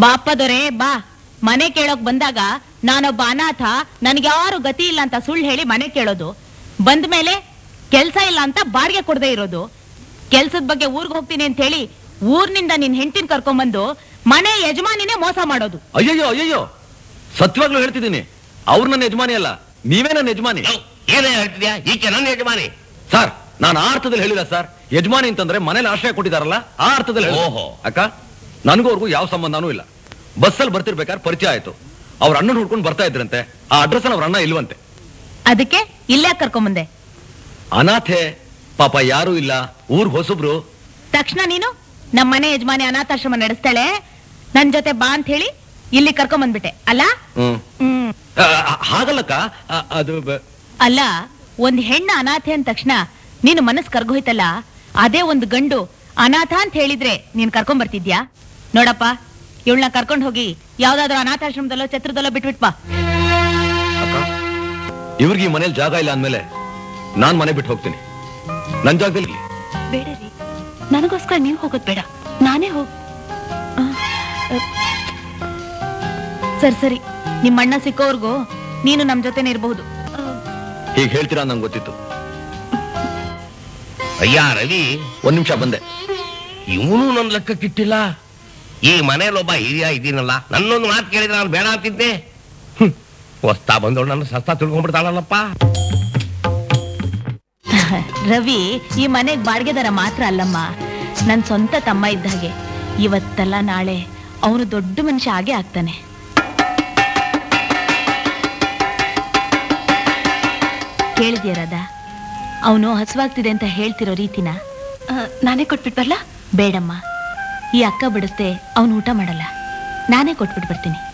ಬಾಪ್ಪ ದೊರೆ ಬಾ ಮನೆ ಕೇಳೋಕ್ ಬಂದಾಗ ನಾನೊಬ್ಬ ಅನಾಥ ನನ್ಗೆ ಯಾರು ಗತಿ ಇಲ್ಲ ಅಂತ ಸುಳ್ಳು ಹೇಳಿ ಮನೆ ಕೇಳೋದು ಬಂದ ಮೇಲೆ ಕೆಲ್ಸ ಇಲ್ಲ ಅಂತ ಬಾಡಿಗೆ ಕೊಡದೆ ಇರೋದು ಕೆಲ್ಸದ ಬಗ್ಗೆ ಊರ್ಗ್ ಹೋಗ್ತೀನಿ ಅಂತ ಹೇಳಿ ಊರ್ನಿಂದ ನಿನ್ ಹೆಂಡತಿನ ಕರ್ಕೊಂಬಂದು ಮನೆ ಯಜಮಾನಿನೇ ಮೋಸ ಮಾಡೋದು ಅಯ್ಯಯ್ಯೋ ಅಯ್ಯಯ್ಯೋ ಸತ್ಯವಾಗ್ಲೂ ಹೇಳ್ತಿದ್ದೀನಿ ಅವ್ರು ನನ್ನ ಯಜಮಾನಿ ಅಲ್ಲ ನೀವೇ ನನ್ನ ಯಜಮಾನಿ ಯೋ, ಏನೇ ಹೇಳ್ತಿದ್ಯಾ ಈಕೆ ನನ್ನ ಯಜಮಾನಿ ಸರ್ ನಾನು ಆ ಅರ್ಥದಲ್ಲಿ ಹೇಳಿಲ್ಲ ಸರ್ ಯಜಮಾನಿ ಅಂತಂದ್ರೆ ಮನೇಲಿ ಆಶ್ರಯ ಕೊಟ್ಟಿದಾರಲ್ಲ ಆ ಅರ್ಥದಲ್ಲಿ ಹೇಳಿದೆ. ಓಹೋ. ಅಕ್ಕ ನನಗೂ ಅವ್ರಿಗೂ ಯಾವ ಸಂಬಂಧನೂ ಇಲ್ಲ ಬಸ್ಸಲ್ಲಿ ಬರ್ತಿರ್ಬೇಕಾದ್ರೆ ಪರಿಚಯ ಆಯ್ತು ಅವ್ರ ಅಣ್ಣನ ಹುಡ್ಕೊಂಡು ಬರ್ತಾ ಇದ್ರಂತೆ ಆ ಅಡ್ರೆಸ್ ಅವ್ರ ಅಣ್ಣ ಇಲ್ವಂತೆ ಅದಕ್ಕೆ ಇಲ್ಲೇ ಕರ್ಕೊಂಬಂದೆ ಅನಾಥೆ ಪಾಪ ಯಾರೂ ಇಲ್ಲ ಊರ್ ಹೊಸಬ್ರು ತಕ್ಷಣ ನೀನು ನಮ್ಮ ಮನೆ ಯಜಮಾನಿ ಅನಾಥಾಶ್ರಮ ನಡೆಸ್ತಾಳೆ ನನ್ ಜೊತೆ ಬಾ ಅಂತ ಹೇಳಿ ಇಲ್ಲಿ ಕರ್ಕೊಂಬಂದ್ಬಿಟ್ಟೆ ಅಲ್ಲ ಹ್ಮ್ ಹ್ಮ್ ಆ, ಆ, ಹಾಗಲ್ಲಕ್ಕ ಆ, ಅದು ಬ- ಅಲ್ಲ ಒಂದ್ ಹೆಣ್ಣು ಅನಾಥೆ ಅಂದ ತಕ್ಷಣ ನೀನು ಮನಸ್ ಕರ್ಗೋಯ್ತಲ್ಲ ಅದೇ ಒಂದು ಗಂಡು ಅನಾಥ ಅಂತ ಹೇಳಿದ್ರೆ ನೀನ್ ಕರ್ಕೊಂಡ್ ಬರ್ತಿದ್ಯಾ ನೋಡಪ್ಪ ಇವಳನ್ನ ಕರ್ಕೊಂಡ್ ಹೋಗಿ ಯಾವ್ದಾದ್ರು ಅನಾಥಾಶ್ರಮದಲ್ಲೋ ಛತ್ರದಲ್ಲೋ ಬಿಟ್ಬಿಟ್ ಬಾ ಅಕ್ಕ ಇವ್ರಿಗೆ ಈ ಮನೇಲಿ ಜಾಗ ಇಲ್ಲ ಅಂದ್ಮೇಲೆ ನಾನ್ ಮನೆ ಬಿಟ್ಟು ಹೋಗ್ತೀನಿ ನನ್ ಜಾಗದಲ್ಲಿ ಇರ್ಲಿ. ಬೇಡ ರೀ ನನಗೋಸ್ಕರ ನೀವ್ ಹೋಗೋದ್ ಬೇಡ ನಾನೇ ಹೋಗ್ ಆ, ಆ. ಸರಿ ಸರಿ ನಿಮ್ಮ ಅಣ್ಣ ಸಿಕ್ಕೋವರ್ಗೂ ನೀನು ನಮ್ ಜೊತೆನೆ ಇರಬಹುದು ಹೀಗ್ ಹೇಳ್ತೀರಾ ನಂಗೆ ಗೊತ್ತಿತ್ತು ಅಯ್ಯ ರವಿ ಒಂದ್ ನಿಮಿಷ ಬಂದೆ ಇವನು ನನ್ನ ಲೆಕ್ಕಕ್ಕಿಟ್ಟಿಲ್ಲ ಈ ಮನೇಲೊಬ್ಬ ಹಿರಿಯ ಇದೀನಲ್ಲ ನನ್ನೊಂದು ಮಾತು ಕೇಳಿದ್ರೆ ನಾನು ಬೇಡ ಅಂತಿದ್ದೆ ಹ್ಮ್. ಹೊಸ್ತಾ ಬಂದವಳು ನನ್ನ ಸಸ್ತಾ ತಿಳ್ಕೊಂಡ್ಬಿಡ್ತಾಳಲ್ಲಪ್ಪ ರವಿ ಈ ಮನೆಗ್ ಬಾಡಿಗೆದಾರ ಮಾತ್ರ ಅಲ್ಲಮ್ಮ ನನ್ ಸ್ವಂತ ತಮ್ಮ ಇದ್ದ ಹಾಗೆ ಇವತ್ತಲ್ಲ ನಾಳೆ ಅವನು ದೊಡ್ಡ ಮನುಷ್ಯ ಆಗೇ ಆಗ್ತಾನೆ ಕೇಳಿದ್ಯಾ ರಾಧಾ ಅವನು ಹಸುವಾಗ್ತಿದೆ ಅಂತ ಹೇಳ್ತಿರೋ ರೀತಿನ ನಾನೇ ಕೊಟ್ಬಿಟ್ ಬರ್ಲಾ ಬೇಡಮ್ಮ ಈ ಅಕ್ಕ ಬಿಡಿಸ್ದೆ ಅವನು ಊಟ ಮಾಡಲ್ಲ ನಾನೇ ಕೊಟ್ಬಿಟ್ ಬರ್ತೀನಿ